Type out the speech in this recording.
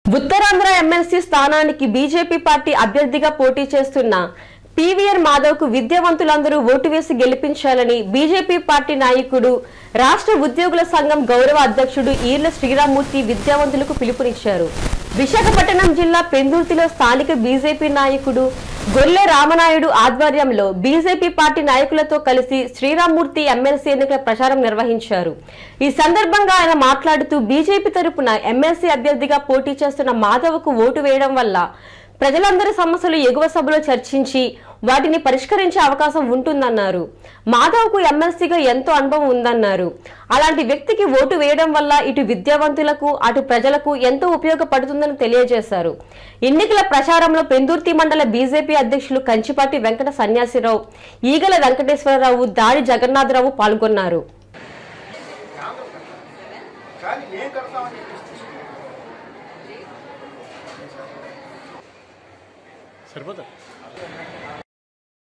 Uttarandhra MLC స్థానానికి BJP party అభ్యర్థిగా పోటీ చేస్తున్న పీవీఆర్ మాధవ్ కు విద్యావంతులందరూ ఓటు వేసి గెలిపించాలని బీజేపీ పార్టీ నాయకుడు రాష్ట్ర ఉద్యోగుల సంఘం గౌరవ అధ్యక్షుడు ఈర్ల శ్రీరామూర్తి విద్యావంతులకు పిలుపునిచ్చారు విశాఖపట్నం జిల్లా పెందుర్తిలో స్థానిక బీజేపీ నాయకుడు గొల్లె రామనాయుడు ఆధ్వర్యంలో బీజేపీ పార్టీ నాయకులతో కలిసి శ్రీరామూర్తి ఎమ్మెల్సీ ఎన్నికల ప్రచారం నిర్వహించారు ఈ సందర్భంగా ఆయన మాట్లాడుతూ బీజేపీ తరపున ఎమ్మెల్సీ అభ్యర్థిగా పోటీ చేస్తున్న మాధవ్కు ఓటు వేయడం వల్ల ప్రజలందరి సమస్యలు ఎగువ సభలో చర్చించి వాటిని పరిష్కరించే అవకాశం ఉంటుందన్నారు మాధవ్కు ఎమ్మెల్సీగా ఎంతో అనుభవం ఉందన్నారు అలాంటి వ్యక్తికి ఓటు వేయడం వల్ల ఇటు విద్యావంతులకు అటు ప్రజలకు ఎంతో ఉపయోగపడుతుందని తెలియజేశారు ఎన్నికల ప్రచారంలో పెందుర్తి మండల బీజేపీ అధ్యక్షులు కంచిపాటి వెంకట సన్యాసిరావు ఈగల వెంకటేశ్వరరావు దాడి జగన్నాథరావు పాల్గొన్నారు కానీ ఏం కడతామని చెప్పేసి సరిపోతుంది